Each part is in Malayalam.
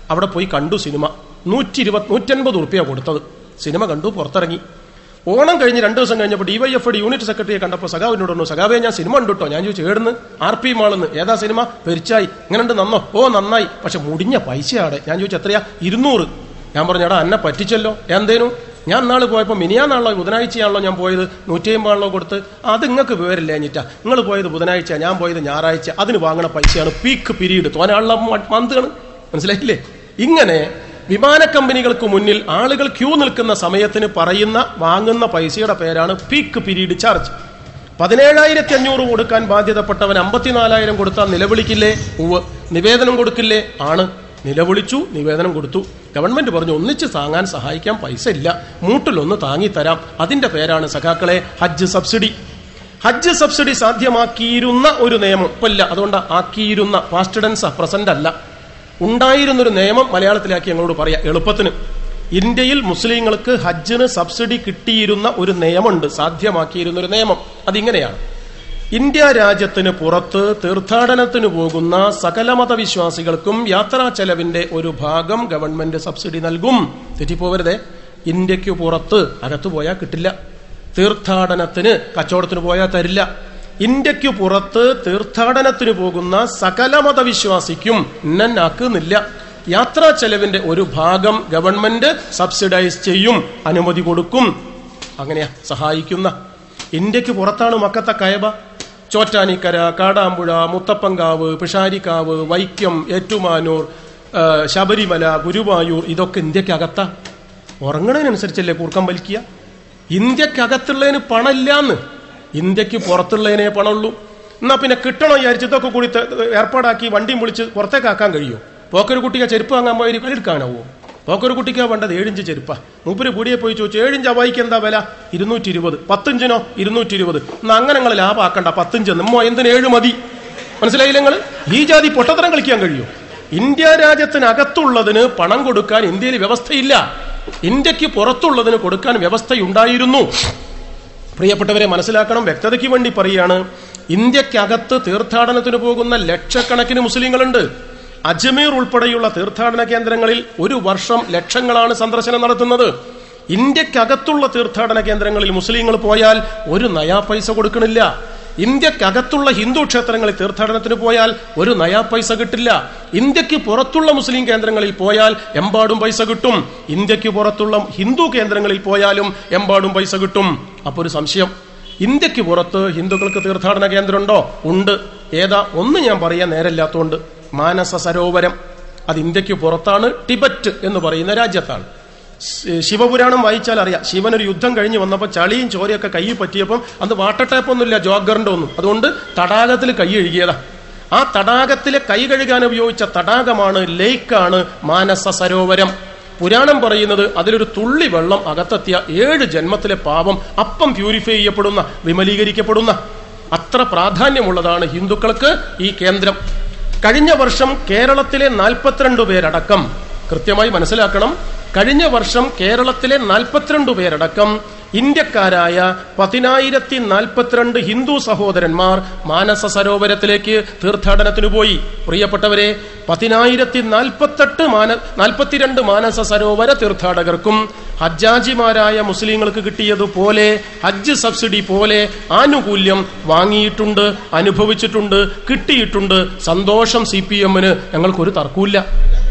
അവിടെ പോയി കണ്ടു സിനിമ നൂറ്റി ഇരുപത് നൂറ്റൻപത് ഉറുപ്പ്യ കൊടുത്തത് സിനിമ കണ്ടു പുറത്തിറങ്ങി ഓണം കഴിഞ്ഞ് രണ്ടു ദിവസം കഴിഞ്ഞപ്പോൾ ഡിവൈഎഫ് യൂണിറ്റ് സെക്രട്ടറിയെ കണ്ടപ്പോൾ സഖാവിനോട് പറഞ്ഞു സഖാവെ ഞാൻ സിനിമ കണ്ടുട്ടോ ഞാൻ ചോദിച്ചു ഏടുന്ന് ആർ പി മാളെന്ന് ഏതാ സിനിമ പെരിച്ചായി ഇങ്ങനെയുണ്ട് നന്നോ ഓ നന്നായി പക്ഷെ മുടിഞ്ഞ പൈസയാടെ ഞാൻ ചോദിച്ചു എത്രയാ ഇരുന്നൂറ് ഞാൻ പറഞ്ഞു എടാ എന്നെ പറ്റിച്ചല്ലോ എന്തേനു ഞാൻ നാളെ പോയപ്പോൾ മിനിയാന്നാണല്ലോ ബുധനാഴ്ചയാണല്ലോ ഞാൻ പോയത് നൂറ്റി അമ്പതാണല്ലോ കൊടുത്ത് അത് നിങ്ങൾക്ക് വിവരമില്ല എന്നിട്ടാ നിങ്ങൾ പോയത് ബുധനാഴ്ച ഞാൻ പോയത് ഞായറാഴ്ച അതിന് വാങ്ങണ പൈസയാണ് പീക്ക് പിരീഡ് തോനാളുള്ള മന്താണ് മനസ്സിലായില്ലേ ഇങ്ങനെ വിമാന കമ്പനികൾക്ക് മുന്നിൽ ആളുകൾ ക്യൂ നിൽക്കുന്ന സമയത്തിന് പറയുന്ന വാങ്ങുന്ന പൈസയുടെ പേരാണ് പീക്ക് പീരീഡ് ചാർജ് പതിനേഴായിരത്തി അഞ്ഞൂറ് കൊടുക്കാൻ ബാധ്യതപ്പെട്ടവൻ അമ്പത്തിനാലായിരം കൊടുത്താൽ നിലവിളിക്കില്ലേ ഉവ് നിവേദനം കൊടുക്കില്ലേ ആണ് നിലവിളിച്ചു നിവേദനം കൊടുത്തു ഗവൺമെന്റ് പറഞ്ഞു ഒന്നിച്ച് താങ്ങാൻ സഹായിക്കാൻ പൈസ ഇല്ല മൂട്ടിലൊന്ന് താങ്ങിത്തരാം അതിന്റെ പേരാണ് സഖാക്കളെ ഹജ്ജ് സബ്സിഡി ഹജ്ജ് സബ്സിഡി സാധ്യമാക്കിയിരുന്ന ഒരു നിയമം ഇപ്പല്ല അതുകൊണ്ട് ആക്കിയിരുന്ന പാസ്റ്റ് ടെൻസ് പ്രസന്റ് അല്ല ഉണ്ടായിരുന്നൊരു നിയമം മലയാളത്തിലാക്കി ഞങ്ങളോട് പറയാം എളുപ്പത്തിന് ഇന്ത്യയിൽ മുസ്ലിങ്ങൾക്ക് ഹജ്ജിന് സബ്സിഡി കിട്ടിയിരുന്ന ഒരു നിയമമുണ്ട് സാധ്യമാക്കിയിരുന്ന ഒരു നിയമം അതിങ്ങനെയാണ് ഇന്ത്യ രാജ്യത്തിന് പുറത്ത് തീർത്ഥാടനത്തിന് പോകുന്ന സകല മതവിശ്വാസികൾക്കും യാത്രാ ചെലവിന്റെ ഒരു ഭാഗം ഗവൺമെന്റ് സബ്സിഡി നൽകും തെറ്റിപ്പോവരുതേ ഇന്ത്യക്ക് പുറത്ത് അകത്തു പോയാൽ കിട്ടില്ല തീർത്ഥാടനത്തിന് കച്ചവടത്തിന് പോയാൽ തരില്ല ഇന്ത്യക്ക് പുറത്ത് തീർത്ഥാടനത്തിന് പോകുന്ന സകല മതവിശ്വാസിക്കും ഇന്നാക്കുന്നില്ല യാത്രാ ചെലവിന്റെ ഒരു ഭാഗം ഗവൺമെന്റ് സബ്സിഡൈസ് ചെയ്യും അനുമതി കൊടുക്കും അങ്ങനെയാ സഹായിക്കുന്ന ഇന്ത്യക്ക് പുറത്താണ് മക്കത്തെ കയബ ചോറ്റാനിക്കര കാടാമ്പുഴ മുത്തപ്പങ്കാവ് പിഷാരിക്കാവ് വൈക്കം ഏറ്റുമാനൂർ ആ, ശബരിമല ഗുരുവായൂർ ഇതൊക്കെ ഇന്ത്യക്കകത്താ ഉറങ്ങണതിനനുസരിച്ചല്ലേ കൂർക്കം വലിക്കുക ഇന്ത്യക്കകത്തുള്ളതിന് പണമില്ലാന്ന് ഇന്ത്യക്ക് പുറത്തുള്ളതിനെ പണമുള്ളൂ എന്നാ പിന്നെ കിട്ടണം വിചാരിച്ച് ഇതൊക്കെ കൂടി ത- ഏർപ്പാടാക്കി വണ്ടിയും വിളിച്ച് പുറത്തേക്കാക്കാൻ കഴിയുമോ പോക്കൊരു കുട്ടിക്ക് ചെരുപ്പ് വാങ്ങാൻ പോയി കളിയെടുക്കാനാവോ പോക്കൊരു കുട്ടിക്കാ വേണ്ടത് ഏഴിഞ്ച് ചെരുപ്പാ മൂപ്പര് കൂടിയെ പോയി ചോദിച്ചു ഏഴിഞ്ച് അവായിക്ക് എന്താ വില ഇരുന്നൂറ്റി ഇരുപത് പത്തിഞ്ചിനോ ഇരുന്നൂറ്റി ഇരുപത് എന്നാ അങ്ങനെ നിങ്ങൾ ലാഭാക്കണ്ട പത്തിഞ്ച് നമ്മോ എന്തിന് ഏഴ് മതി മനസ്സിലായില്ല നിങ്ങൾ ഈ ജാതി പൊട്ടത്തരം കളിക്കാൻ കഴിയുമോ ഇന്ത്യ രാജ്യത്തിനകത്തുള്ളതിന് പണം കൊടുക്കാൻ ഇന്ത്യയിൽ വ്യവസ്ഥയില്ല ഇന്ത്യക്ക് പുറത്തുള്ളതിന് കൊടുക്കാൻ വ്യവസ്ഥയുണ്ടായിരുന്നു പ്രിയപ്പെട്ടവരെ മനസ്സിലാക്കണം വ്യക്തതയ്ക്ക് വേണ്ടി പറയുകയാണ് ഇന്ത്യക്കകത്ത് തീർത്ഥാടനത്തിന് പോകുന്ന ലക്ഷക്കണക്കിന് മുസ്ലിങ്ങളുണ്ട് അജ്മീർ ഉൾപ്പെടെയുള്ള തീർത്ഥാടന കേന്ദ്രങ്ങളിൽ ഒരു വർഷം ലക്ഷങ്ങളാണ് സന്ദർശനം നടത്തുന്നത് ഇന്ത്യക്കകത്തുള്ള തീർത്ഥാടന കേന്ദ്രങ്ങളിൽ മുസ്ലിങ്ങൾ പോയാൽ ഒരു നയാ പൈസ കൊടുക്കണില്ല ഇന്ത്യക്കകത്തുള്ള ഹിന്ദു ക്ഷേത്രങ്ങളിൽ തീർത്ഥാടനത്തിന് പോയാൽ ഒരു നയാ പൈസ കിട്ടില്ല ഇന്ത്യക്ക് പുറത്തുള്ള മുസ്ലിം കേന്ദ്രങ്ങളിൽ പോയാൽ എമ്പാടും പൈസ കിട്ടും ഇന്ത്യക്ക് പുറത്തുള്ള ഹിന്ദു കേന്ദ്രങ്ങളിൽ പോയാലും എമ്പാടും പൈസ കിട്ടും അപ്പൊ ഒരു സംശയം ഇന്ത്യക്ക് പുറത്ത് ഹിന്ദുക്കൾക്ക് തീർത്ഥാടന കേന്ദ്രമുണ്ടോ ഉണ്ട് ഏതാ ഒന്ന് ഞാൻ പറയാൻ നേരമില്ലാത്തതുകൊണ്ട് മാനസ സരോവരം അത് ഇന്ത്യക്ക് പുറത്താണ് ടിബറ്റ് എന്ന് പറയുന്ന രാജ്യത്താണ് ശ- ശിവപുരാണം വായിച്ചാൽ അറിയാം ശിവൻ ഒരു യുദ്ധം കഴിഞ്ഞ് വന്നപ്പോൾ ചളിയും ചോരയൊക്കെ കൈ പറ്റിയപ്പം അന്ന് വാട്ടർ ടാപ്പ് ഒന്നുമില്ല ജോഗറിന്റെ ഒന്നും അതുകൊണ്ട് തടാകത്തിൽ കൈ കഴുകിയതാ ആ തടാകത്തിലെ കൈ കഴുകാൻ ഉപയോഗിച്ച തടാകമാണ് ലേക്കാണ് മാനസ സരോവരം പുരാണം പറയുന്നത് അതിലൊരു തുള്ളി വെള്ളം അകത്തെത്തിയ ഏഴ് ജന്മത്തിലെ പാപം അപ്പം പ്യൂരിഫൈ ചെയ്യപ്പെടുന്ന വിമലീകരിക്കപ്പെടുന്ന അത്ര പ്രാധാന്യമുള്ളതാണ് ഹിന്ദുക്കൾക്ക് ഈ കേന്ദ്രം കഴിഞ്ഞ വർഷം കേരളത്തിലെ നാൽപ്പത്തിരണ്ട് പേരടക്കം കൃത്യമായി മനസ്സിലാക്കണം കഴിഞ്ഞ വർഷം കേരളത്തിലെ നാൽപ്പത്തിരണ്ട് പേരടക്കം ഇന്ത്യക്കാരായ പതിനായിരത്തി നാൽപ്പത്തിരണ്ട് ഹിന്ദു സഹോദരന്മാർ മാനസ സരോവരത്തിലേക്ക് തീർത്ഥാടനത്തിന് പോയി പ്രിയപ്പെട്ടവരെ പതിനായിരത്തി നാൽപ്പത്തെട്ട് മാന നാൽപ്പത്തിരണ്ട് മാനസ സരോവര തീർത്ഥാടകർക്കും ഹജ്ജാജിമാരായ മുസ്ലിങ്ങൾക്ക് കിട്ടിയതുപോലെ ഹജ്ജ് സബ്സിഡി പോലെ ആനുകൂല്യം വാങ്ങിയിട്ടുണ്ട് അനുഭവിച്ചിട്ടുണ്ട് കിട്ടിയിട്ടുണ്ട് സന്തോഷം സി പി എമ്മിന് ഞങ്ങൾക്കൊരു തർക്കമില്ല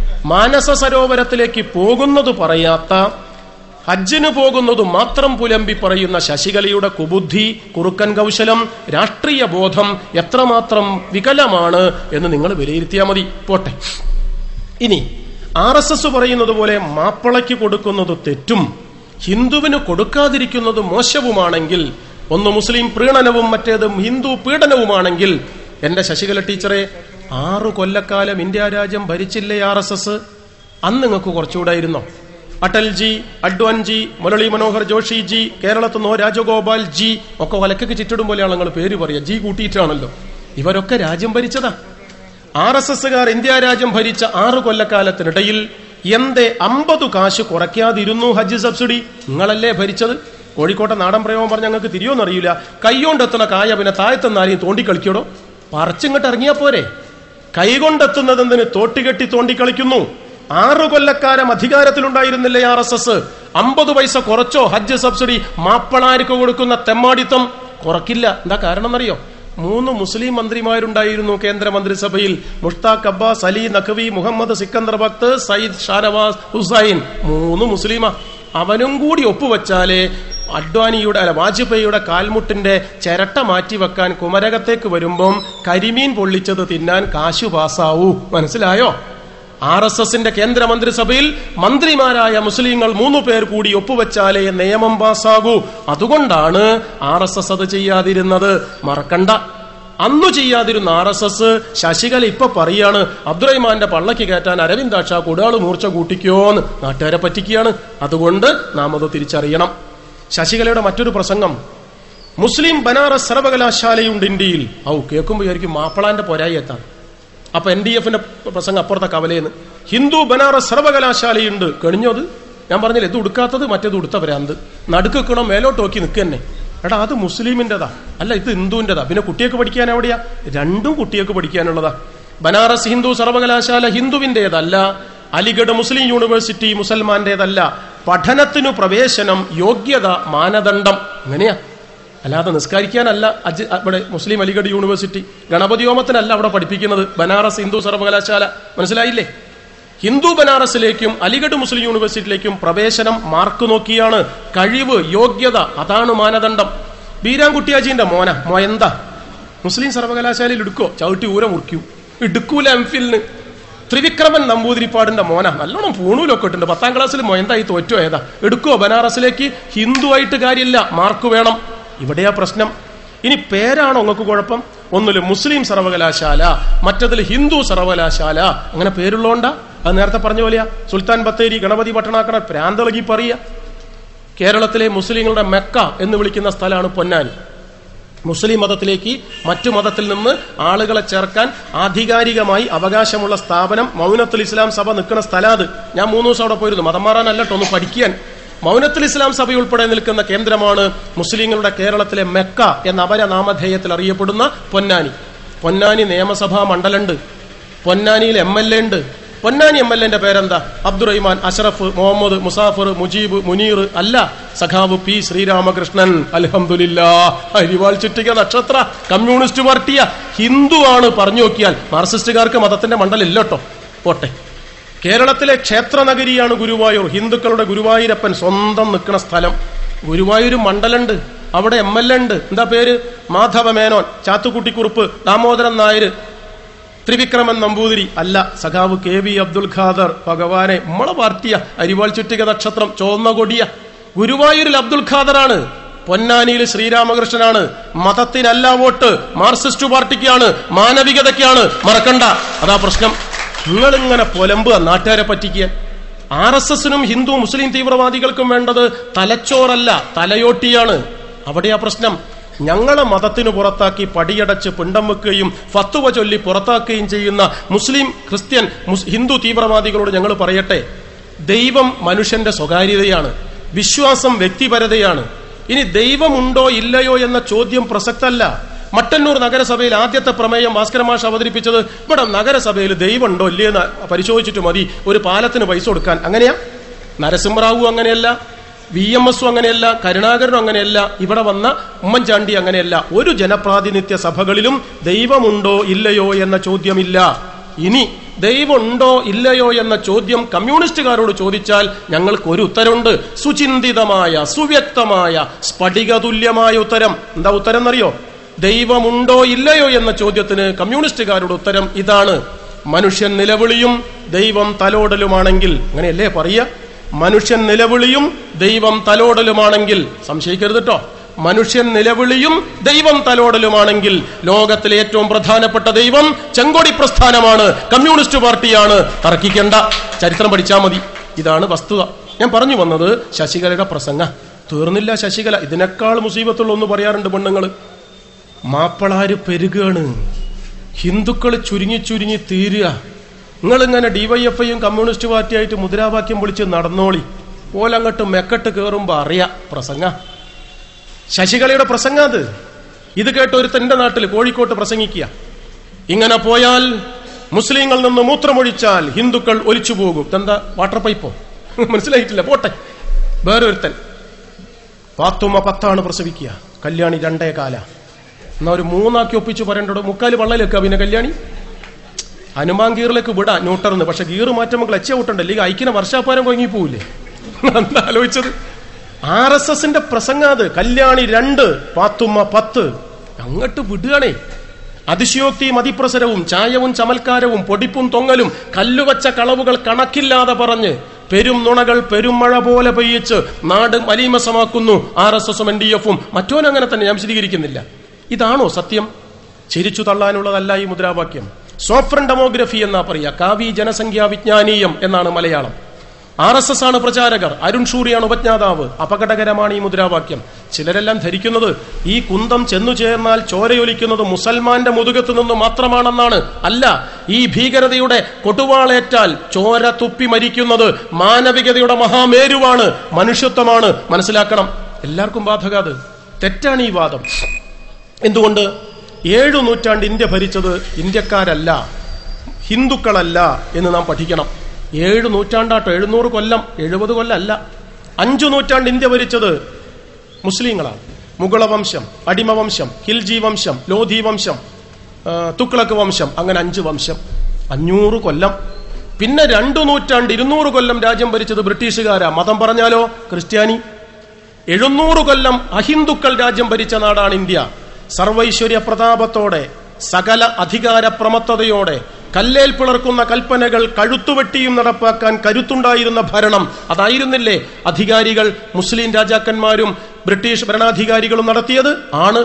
മാനസ സരോവരത്തിലേക്ക് പോകുന്നത് പറയാത്ത ഹജ്ജിന് പോകുന്നത് മാത്രം പുലമ്പി പറയുന്ന ശശികലയുടെ കുബുദ്ധി കുറുക്കൻ കൗശലം രാഷ്ട്രീയ ബോധം എത്രമാത്രം വികലമാണ് എന്ന് നിങ്ങൾ വിലയിരുത്തിയാൽ മതി പോട്ടെ ഇനി ആർ എസ് എസ് പറയുന്നത് പോലെ മാപ്പിളയ്ക്ക് കൊടുക്കുന്നത് തെറ്റും ഹിന്ദുവിന് കൊടുക്കാതിരിക്കുന്നത് മോശവുമാണെങ്കിൽ ഒന്ന് മുസ്ലിം പ്രീണനവും മറ്റേത് ഹിന്ദു പീഡനവുമാണെങ്കിൽ എന്റെ ശശികല ടീച്ചറെ ആറു കൊല്ലക്കാലം ഇന്ത്യ രാജ്യം ഭരിച്ചില്ലേ ആർ എസ് എസ് അന്ന് നിങ്ങൾക്ക് കുറച്ചുകൂടായിരുന്നോ അടൽജി അഡ്വാൻജി മുരളി മനോഹർ ജോഷി ജി കേരളത്തിൽ നിന്നോ രാജഗോപാൽ ജി ഒക്കെ ഒലക്കൊക്കെ ചുറ്റിടും പോലെയാണ് നിങ്ങൾ പേര് പറയുക ജി കൂട്ടിയിട്ടാണല്ലോ ഇവരൊക്കെ രാജ്യം ഭരിച്ചതാ ആർ എസ് എസുകാർ ഇന്ത്യ രാജ്യം ഭരിച്ച ആറു കൊല്ലക്കാലത്തിനിടയിൽ എന്തേ അമ്പത് കാശ് കുറയ്ക്കാതിരുന്നു ഹജ്ജ് സബ്സിഡി നിങ്ങളല്ലേ ഭരിച്ചത് കോഴിക്കോട്ടെ നാടൻ പ്രയോഗം പറഞ്ഞ ഞങ്ങൾക്ക് തിരിയോന്നറിയില്ല കൈകൊണ്ടെത്തുന്ന കായ പിന്നെ താഴത്തുനിന്ന് തോണ്ടിക്കളിക്കോടോ പറിച്ചിങ്ങോട്ട് ഇറങ്ങിയാ പോരെ കൈകൊണ്ടെത്തുന്നതെന്തിന് തോട്ടികെട്ടി തോണ്ടിക്കളിക്കുന്നു ആറു കൊല്ലക്കാലം അധികാരത്തിലുണ്ടായിരുന്നില്ലേ ആർ എസ് എസ് അമ്പത് പൈസ കുറച്ചോ ഹജ്ജ് സബ്സിഡി മാപ്പളാർക്ക് കൊടുക്കുന്ന തെമ്മാടിത്തം കുറക്കില്ല എന്താ കാരണം എന്നറിയോ മൂന്ന് മുസ്ലിം മന്ത്രിമാരുണ്ടായിരുന്നു കേന്ദ്ര മന്ത്രിസഭയിൽ മുഷ്താഖ് അബ്ബാസ് അലി നഖവി മുഹമ്മദ് സിക്കന്ദർ ഭക്ത് സയ്യിദ് ഷാനവാസ് ഹുസൈൻ മൂന്ന് മുസ്ലിമാ അവനും കൂടി ഒപ്പുവെച്ചാലേ അഡ്വാനിയുടെ അല്ല വാജ്പേയിയുടെ കാൽമുട്ടിന്റെ ചിരട്ട മാറ്റിവെക്കാൻ കുമരകത്തേക്ക് വരുമ്പം കരിമീൻ പൊള്ളിച്ചത് തിന്നാൻ കാശു പാസാവൂ മനസ്സിലായോ ആർ എസ് എസിന്റെ കേന്ദ്രമന്ത്രിസഭയിൽ മന്ത്രിമാരായ മുസ്ലിങ്ങൾ മൂന്നു പേർ കൂടി ഒപ്പുവെച്ചാലേ നിയമം പാസ്സാകൂ അതുകൊണ്ടാണ് ആർ എസ് എസ് അത് ചെയ്യാതിരുന്നത് മറക്കണ്ട അന്നു ചെയ്യാതിരുന്ന ആർ എസ് എസ് ശശികല ഇപ്പൊ പറയാണ് അബ്ദുറഹിമാന്റെ പള്ളക്ക് കയറ്റാൻ അരവിന്ദാക്ഷ കുടാള് മൂർച്ച കൂട്ടിക്കോന്ന് നാട്ടുകാരെ പറ്റിക്കുകയാണ് അതുകൊണ്ട് നാം അത് തിരിച്ചറിയണം ശശികലയുടെ മറ്റൊരു പ്രസംഗം മുസ്ലിം ബനാറസ് സർവകലാശാലയുണ്ട് ഇന്ത്യയിൽ ഔ കേൾക്കുമ്പോൾ വിചാരിക്കും മാപ്പിളാന്റെ പൊരായി എത്താണ് അപ്പൊ എൻ ഡി എഫിന്റെ പ്രസംഗം അപ്പുറത്തെ കവലയെന്ന് ഹിന്ദു ബനാറസ് സർവകലാശാലയുണ്ട് കണിഞ്ഞത് ഞാൻ പറഞ്ഞില്ല ഇത് ഉടുക്കാത്തത് മറ്റേത് ഉടുത്ത ഭ്രാന്ത് നടുക്കണം മേലോട്ട് നോക്കി നിൽക്കന്നെ എടാ അത് മുസ്ലിമിന്റെതാ അല്ല ഇത് ഹിന്ദുവിന്റെതാ പിന്നെ കുട്ടിയൊക്കെ പഠിക്കാൻ എവിടെയാ രണ്ടും കുട്ടിയൊക്കെ പഠിക്കാനുള്ളതാ ബനാറസ് ഹിന്ദു സർവകലാശാല ഹിന്ദുവിന്റേതല്ല അലിഗഡ് മുസ്ലിം യൂണിവേഴ്സിറ്റി മുസൽമാന്റേതല്ല പഠനത്തിനു പ്രവേശനം യോഗ്യത മാനദണ്ഡം എങ്ങനെയാ അല്ലാതെ നിസ്കരിക്കാനല്ല അജ് ഇവിടെ മുസ്ലിം അലിഗഡ് യൂണിവേഴ്സിറ്റി ഗണപതി ഹോമത്തിനല്ല അവിടെ പഠിപ്പിക്കുന്നത് ബനാറസ് ഹിന്ദു സർവകലാശാല മനസ്സിലായില്ലേ ഹിന്ദു ബനാറസിലേക്കും അലിഗഡ് മുസ്ലിം യൂണിവേഴ്സിറ്റിയിലേക്കും പ്രവേശനം മാർക്ക് നോക്കിയാണ് കഴിവ് യോഗ്യത അതാണ് മാനദണ്ഡം ബീരാൻകുട്ടിയാജിന്റെ മോന മൊയന്ത മുസ്ലിം സർവകലാശാലയിൽ എടുക്കോ ചവിട്ടി ഊര മുറിക്കൂ എടുക്കൂല എംഫിലിന് ത്രിവിക്രമൻ നമ്പൂതിരിപ്പാടിന്റെ മോന നല്ലോണം പൂണൂലൊക്കെ ഇട്ടുണ്ട് പത്താം ക്ലാസ്സിൽ മൊയന്തായി തോറ്റോ ഏതാ എടുക്കോ ബനാറസിലേക്ക് ഹിന്ദു ആയിട്ട് കാര്യമില്ല മാർക്ക് വേണം ഇവിടെയാ പ്രശ്നം ഇനി പേരാണോ നിങ്ങൾക്ക് കുഴപ്പം ഒന്നില് മുസ്ലിം സർവകലാശാല മറ്റതിൽ ഹിന്ദു സർവകലാശാല അങ്ങനെ പേരുള്ളോണ്ടാ അത് നേരത്തെ പറഞ്ഞ പോലെയാ സുൽത്താൻ ബത്തേരി ഗണപതി പട്ടണാക്കണ പ്രാന്തളകി പറയുക കേരളത്തിലെ മുസ്ലിങ്ങളുടെ മെക്ക എന്ന് വിളിക്കുന്ന സ്ഥലമാണ് പൊന്നാനി മുസ്ലിം മതത്തിലേക്ക് മറ്റു മതത്തിൽ നിന്ന് ആളുകളെ ചേർക്കാൻ ആധികാരികമായി അവകാശമുള്ള സ്ഥാപനം മൗനത്തുൽ ഇസ്ലാം സഭ നിൽക്കുന്ന സ്ഥലം അത് ഞാൻ മൂന്ന് ദിവസം അവിടെ പോയിരുന്നു മതം മാറാനല്ലട്ടോ ഒന്ന് പഠിക്കാൻ മൗനത്തുൽ ഇസ്ലാം സഭ ഉൾപ്പെടെ നിൽക്കുന്ന കേന്ദ്രമാണ് മുസ്ലിങ്ങളുടെ കേരളത്തിലെ മെക്ക എന്ന അപരനാമധേയത്തിൽ അറിയപ്പെടുന്ന പൊന്നാനി പൊന്നാനി നിയമസഭാ മണ്ഡലുണ്ട് പൊന്നാനിയിൽ എം എൽ എ ഉണ്ട് പൊന്നാനി എം എൽ എന്റെ പേരെന്താ അബ്ദുറഹിമാൻ അഷറഫ് മുഹമ്മദ് മുസാഫർ മുജീബ് മുനീർ അല്ല സഖാവ് പി ശ്രീരാമകൃഷ്ണൻ അലഹമുല്ലാ അരിവാൾ ചുറ്റിക നക്ഷത്ര കമ്മ്യൂണിസ്റ്റ് പാർട്ടിയ ഹിന്ദു ആണ് പറഞ്ഞു നോക്കിയാൽ മാർക്സിസ്റ്റുകാർക്ക് മതത്തിന്റെ മണ്ഡലില്ലട്ടോ പോട്ടെ കേരളത്തിലെ ക്ഷേത്രനഗരിയാണ് ഗുരുവായൂർ ഹിന്ദുക്കളുടെ ഗുരുവായൂരപ്പൻ സ്വന്തം നിൽക്കുന്ന സ്ഥലം ഗുരുവായൂർ മണ്ഡലുണ്ട് അവിടെ എം എൽ എ ഉണ്ട് എന്താ പേര് മാധവ മേനോൻ ചാത്തുക്കുട്ടിക്കുറുപ്പ് ദാമോദരൻ നായർ ത്രിവിക്രമൻ നമ്പൂതിരി അല്ല സഖാവ് കെ വി അബ്ദുൽ ഖാദർ ഭഗവാനെ നമ്മളെ പാർട്ടിയ അരിവാൾ ചുറ്റിക നക്ഷത്രം ചോന്ന കൊടിയ ഗുരുവായൂരിൽ അബ്ദുൽ ഖാദറാണ് പൊന്നാനിയിൽ ശ്രീരാമകൃഷ്ണനാണ് മതത്തിനല്ല വോട്ട് മാർക്സിസ്റ്റ് പാർട്ടിക്കാണ് മാനവികതയ്ക്കാണ് മറക്കണ്ട അതാ പ്രശ്നം നിങ്ങളിങ്ങനെ പൊലമ്പ് നാട്ടുകാരെ പറ്റിക്കാൻ ആർ എസ് എസിനും ഹിന്ദു മുസ്ലിം തീവ്രവാദികൾക്കും വേണ്ടത് തലച്ചോറല്ല തലയോട്ടിയാണ് അവിടെയാ പ്രശ്നം ഞങ്ങളെ മതത്തിനു പുറത്താക്കി പടിയടച്ച് പിണ്ടം വെക്കുകയും ഫത്തുവ ചൊല്ലി പുറത്താക്കുകയും ചെയ്യുന്ന മുസ്ലിം ക്രിസ്ത്യൻ മുസ്- ഹിന്ദു തീവ്രവാദികളോട് ഞങ്ങൾ പറയട്ടെ ദൈവം മനുഷ്യന്റെ സ്വകാര്യതയാണ് വിശ്വാസം വ്യക്തിപരതയാണ് ഇനി ദൈവമുണ്ടോ ഇല്ലയോ എന്ന ചോദ്യം പ്രസക്തല്ല മട്ടന്നൂർ നഗരസഭയിൽ ആദ്യത്തെ പ്രമേയം ഭാസ്കരമാഷ് അവതരിപ്പിച്ചത് ഇവിടെ നഗരസഭയിൽ ദൈവമുണ്ടോ ഇല്ലയെന്ന് പരിശോധിച്ചിട്ട് മതി ഒരു പാലത്തിന് പൈസ കൊടുക്കാൻ അങ്ങനെയാ നരസിംഹറാവു അങ്ങനെയല്ല വി എം എസും അങ്ങനെയല്ല കരുണാകരനും അങ്ങനെയല്ല ഇവിടെ വന്ന ഉമ്മൻചാണ്ടി അങ്ങനെയല്ല ഒരു ജനപ്രാതിനിധ്യ സഭകളിലും ദൈവമുണ്ടോ ഇല്ലയോ എന്ന ചോദ്യമില്ല ഇനി ദൈവമുണ്ടോ ഇല്ലയോ എന്ന ചോദ്യം കമ്മ്യൂണിസ്റ്റുകാരോട് ചോദിച്ചാൽ ഞങ്ങൾക്ക് ഒരു ഉത്തരമുണ്ട് സുചിന്തിതമായ സുവ്യക്തമായ സ്ഫടികതുല്യമായ ഉത്തരം എന്താ ഉത്തരം എന്നറിയോ ദൈവമുണ്ടോ ഇല്ലയോ എന്ന ചോദ്യത്തിന് കമ്മ്യൂണിസ്റ്റുകാരുടെ ഉത്തരം ഇതാണ് മനുഷ്യൻ നിലവിളിയും ദൈവം തലോടലുമാണെങ്കിൽ അങ്ങനെയല്ലേ പറയുക മനുഷ്യൻ നിലവിളിയും ദൈവം തലോടലുമാണെങ്കിൽ സംശയിക്കരുത് കേട്ടോ മനുഷ്യൻ നിലവിളിയും ദൈവം തലോടലുമാണെങ്കിൽ ലോകത്തിലെ ഏറ്റവും പ്രധാനപ്പെട്ട ദൈവം ചെങ്കോടി പ്രസ്ഥാനമാണ് കമ്മ്യൂണിസ്റ്റ് പാർട്ടിയാണ് തർക്കിക്കേണ്ട ചരിത്രം പഠിച്ചാൽ മതി ഇതാണ് വസ്തുത ഞാൻ പറഞ്ഞു വന്നത് ശശികലയുടെ പ്രസംഗ തീർന്നില്ല ശശികല ഇതിനേക്കാൾ മുസീബത്തുള്ള ഒന്ന് പറയാറുണ്ട് പെണ്ണുങ്ങൾ മാപ്പിളാര് പെരുകാണ് ഹിന്ദുക്കൾ ചുരുങ്ങി ചുരുങ്ങി തീരുക നിങ്ങളിങ്ങനെ ഡിവൈഎഫ്ഐയും കമ്മ്യൂണിസ്റ്റ് പാർട്ടിയായിട്ട് മുദ്രാവാക്യം വിളിച്ച് നടന്നോളി ഓലങ്ങട്ട് മെക്കട്ട് കയറുമ്പോ അറിയാ പ്രസംഗ ശശികലയുടെ പ്രസംഗം അത് ഇത് കേട്ട് ഒരുത്തൻ എന്റെ നാട്ടിൽ കോഴിക്കോട്ട് പ്രസംഗിക്കുക ഇങ്ങനെ പോയാൽ മുസ്ലിങ്ങളിൽ നിന്ന് മൂത്രമൊഴിച്ചാൽ ഹിന്ദുക്കൾ ഒലിച്ചു പോകും ഇതെന്താ വാട്ടർ പൈപ്പോ മനസ്സിലായിട്ടില്ല പോട്ടെ വേറൊരുത്തൻ പാത്തുമ്മ പത്താണ് പ്രസവിക്കുക കല്യാണി രണ്ടേ കാല എന്നാ ഒരു മൂന്നാക്കി ഒപ്പിച്ച് പറയണ്ടോ മുക്കാല് വള്ളയിലേക്കാ പിന്നെ കല്യാണി ഹനുമാൻ ഗീറിലേക്ക് വിടാ ന്യൂട്ടർന്ന് പക്ഷെ ഗീറ് മാറ്റുമ്പോൾ ക്ലച്ച് ഔട്ടുണ്ടല്ലേ ഈ ഐക്കിനെ വർഷാപ്പാരം കൊങ്ങി പോവില്ലേ എന്താ ആലോചിച്ചത് ആർ എസ് എസിന്റെ പ്രസംഗം അത് കല്യാണി രണ്ട് പാത്തുമ്മ പത്ത് അങ്ങോട്ട് വിടുകയാണേ അതിശയോക്തിയും അതിപ്രസരവും ചായവും ചമൽക്കാരവും പൊടിപ്പും തൊങ്ങലും കല്ലുവച്ച കളവുകൾ കണക്കില്ലാതെ പറഞ്ഞ് പെരും നുണകൾ പെരുമഴ പോലെ പെയ്യിച്ച് നാട് മലീമസമാക്കുന്നു ആർ എസ് എസും എൻ ഡി എഫും മറ്റോനും അങ്ങനെ തന്നെ ഞാൻ വിശദീകരിക്കുന്നില്ല ഇതാണോ സത്യം ചിരിച്ചു തള്ളാനുള്ളതല്ല ഈ മുദ്രാവാക്യം സോഫ്രൻ ഡെമോഗ്രഫി എന്നാ പറയാ കാവി ജനസംഖ്യാ വിജ്ഞാനീയം എന്നാണ് മലയാളം ആർ എസ് എസ് ആണ് പ്രചാരകർ അരുൺ ഷൂറിയാണ് ഉപജ്ഞാതാവ് അപകടകരമാണ് ഈ മുദ്രാവാക്യം ചിലരെല്ലാം ധരിക്കുന്നത് ഈ കുന്തം ചെന്നു ചേർന്നാൽ ചോരയൊലിക്കുന്നത് മുസൽമാന്റെ മുതുകത്തു നിന്ന് മാത്രമാണെന്നാണ് അല്ല ഈ ഭീകരതയുടെ കൊടുവാളേറ്റാൽ ചോര തുപ്പി മരിക്കുന്നത് മാനവികതയുടെ മഹാമേരുവാണ് മനുഷ്യത്വമാണ് മനസ്സിലാക്കണം എല്ലാവർക്കും ബാധക അത് തെറ്റാണ് ഈ വാദം എന്തുകൊണ്ട് ഏഴു നൂറ്റാണ്ട് ഇന്ത്യ ഭരിച്ചത് ഇന്ത്യക്കാരല്ല ഹിന്ദുക്കളല്ല എന്ന് നാം പഠിക്കണം ഏഴ് നൂറ്റാണ്ടാട്ടോ എഴുന്നൂറ് കൊല്ലം എഴുപത് കൊല്ലമല്ല അഞ്ചു നൂറ്റാണ്ട് ഇന്ത്യ ഭരിച്ചത് മുസ്ലിങ്ങളാണ് മുഗള വംശം അടിമ വംശം ഖിൽജി വംശം ലോധി വംശം ആ, തുക്ലക്ക് വംശം അങ്ങനെ അഞ്ച് വംശം അഞ്ഞൂറ് കൊല്ലം പിന്നെ രണ്ടു നൂറ്റാണ്ട് ഇരുന്നൂറ് കൊല്ലം രാജ്യം ഭരിച്ചത് ബ്രിട്ടീഷുകാരാ മതം പറഞ്ഞാലോ ക്രിസ്ത്യാനി എഴുന്നൂറ് കൊല്ലം അഹിന്ദുക്കൾ രാജ്യം ഭരിച്ച നാടാണ് ഇന്ത്യ സർവൈശ്വര്യ പ്രതാപത്തോടെ സകല അധികാര പ്രമത്തതയോടെ കല്ലേൽ പിളർക്കുന്ന കൽപ്പനകൾ കഴുത്തുവെട്ടിയും നടപ്പാക്കാൻ കരുത്തുണ്ടായിരുന്ന ഭരണം അതായിരുന്നില്ലേ അധികാരികൾ മുസ്ലിം രാജാക്കന്മാരും ബ്രിട്ടീഷ് ഭരണാധികാരികളും നടത്തിയത് ആണ്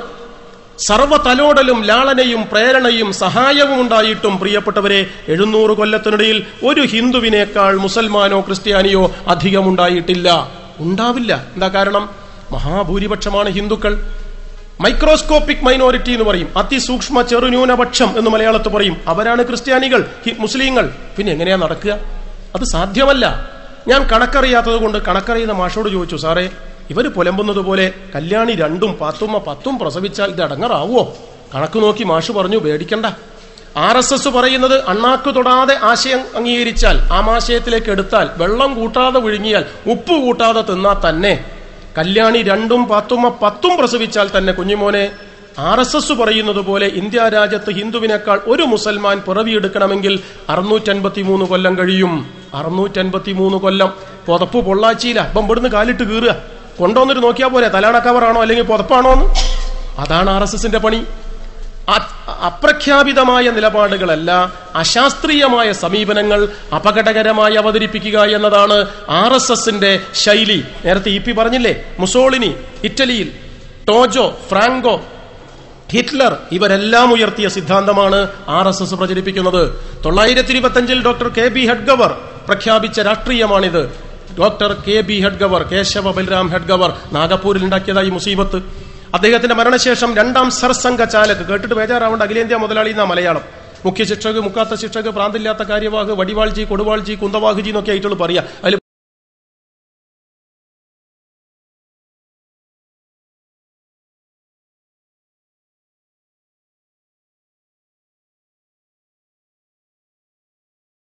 സർവ്വതലോടലും ലാളനയും പ്രേരണയും സഹായവും ഉണ്ടായിട്ടും പ്രിയപ്പെട്ടവരെ എഴുന്നൂറ് കൊല്ലത്തിനിടയിൽ ഒരു ഹിന്ദുവിനേക്കാൾ മുസൽമാനോ ക്രിസ്ത്യാനിയോ അധികമുണ്ടായിട്ടില്ല ഉണ്ടാവില്ല എന്താ കാരണം മഹാഭൂരിപക്ഷമാണ് ഹിന്ദുക്കൾ മൈക്രോസ്കോപ്പിക് മൈനോറിറ്റി എന്ന് പറയും അതിസൂക്ഷ്മ ചെറുന്യൂനപക്ഷം എന്ന് മലയാളത്ത് പറയും അവരാണ് ക്രിസ്ത്യാനികൾ ഹി- മുസ്ലിങ്ങൾ പിന്നെ എങ്ങനെയാ നടക്കുക അത് സാധ്യമല്ല ഞാൻ കണക്കറിയാത്തത് കൊണ്ട് കണക്കറിയുന്ന മാഷോട് ചോദിച്ചു സാറേ ഇവര് പുലമ്പുന്നത് പോലെ കല്യാണി രണ്ടും പത്തുമ്മ പത്തും പ്രസവിച്ചാൽ ഇത് അടങ്ങറാവോ കണക്ക് നോക്കി മാഷ് പറഞ്ഞു പേടിക്കണ്ട ആർ എസ് എസ് പറയുന്നത് അണ്ണാക്ക് തൊടാതെ ആശയം അംഗീകരിച്ചാൽ ആമാശയത്തിലേക്ക് എടുത്താൽ വെള്ളം കൂട്ടാതെ വിഴുങ്ങിയാൽ ഉപ്പ് കൂട്ടാതെ തിന്നാൽ തന്നെ കല്യാണി രണ്ടും പത്തുമ്മ പത്തും പ്രസവിച്ചാൽ തന്നെ കുഞ്ഞുമോനെ ആർ എസ് എസ് പറയുന്നത് പോലെ ഇന്ത്യ രാജ്യത്ത് ഹിന്ദുവിനേക്കാൾ ഒരു മുസൽമാൻ പിറവിയെടുക്കണമെങ്കിൽ അറുന്നൂറ്റൻപത്തി മൂന്ന് കൊല്ലം കഴിയും അറുന്നൂറ്റൻപത്തി മൂന്ന് കൊല്ലം പുതപ്പ് പൊള്ളാച്ചിയില്ല അപ്പം ഇവിടുന്ന് കാലിട്ട് കീറുക കൊണ്ടുവന്നിട്ട് നോക്കിയാൽ പോരെ തലാണ കവറാണോ അല്ലെങ്കിൽ പുതപ്പാണോ എന്ന് അതാണ് ആർ എസ് എസിന്റെ പണി അ- അപ്രഖ്യാപിതമായ നിലപാടുകളല്ല അശാസ്ത്രീയമായ സമീപനങ്ങൾ അപകടകരമായി അവതരിപ്പിക്കുക എന്നതാണ് ആർ എസ് എസിന്റെ ശൈലി നേരത്തെ ഇ പി പറഞ്ഞില്ലേ മുസോളിനി ഇറ്റലിയിൽ ടോജോ ഫ്രാങ്കോ ഹിറ്റ്ലർ ഇവരെല്ലാം ഉയർത്തിയ സിദ്ധാന്തമാണ് ആർ എസ് എസ് പ്രചരിപ്പിക്കുന്നത് തൊള്ളായിരത്തി ഇരുപത്തഞ്ചിൽ ഡോക്ടർ കെ ബി ഹെഡ്ഗവർ പ്രഖ്യാപിച്ച രാഷ്ട്രീയമാണിത് doctor K B Hedgewar Keshava Balram Hedgewar നാഗപ്പൂരിൽ ഉണ്ടാക്കിയതായി മുസീബത്ത് അദ്ദേഹത്തിന്റെ മരണശേഷം രണ്ടാം സർസംഘ ചാലക് കേട്ടിട്ട് ബേജാറാവേണ്ട അഖിലേന്ത്യാ മുതലാളി എന്നാ മലയാളം മുഖ്യ ശിക്ഷക് മുക്കാത്ത ശിക്ഷക് പ്രാന്തില്ലാത്ത കാര്യവാഹ് വടിവാൾജി കൊടുവാൾജി കുന്തവാഹുജി എന്നൊക്കെ ആയിട്ടുള്ള പറയാ അതിൽ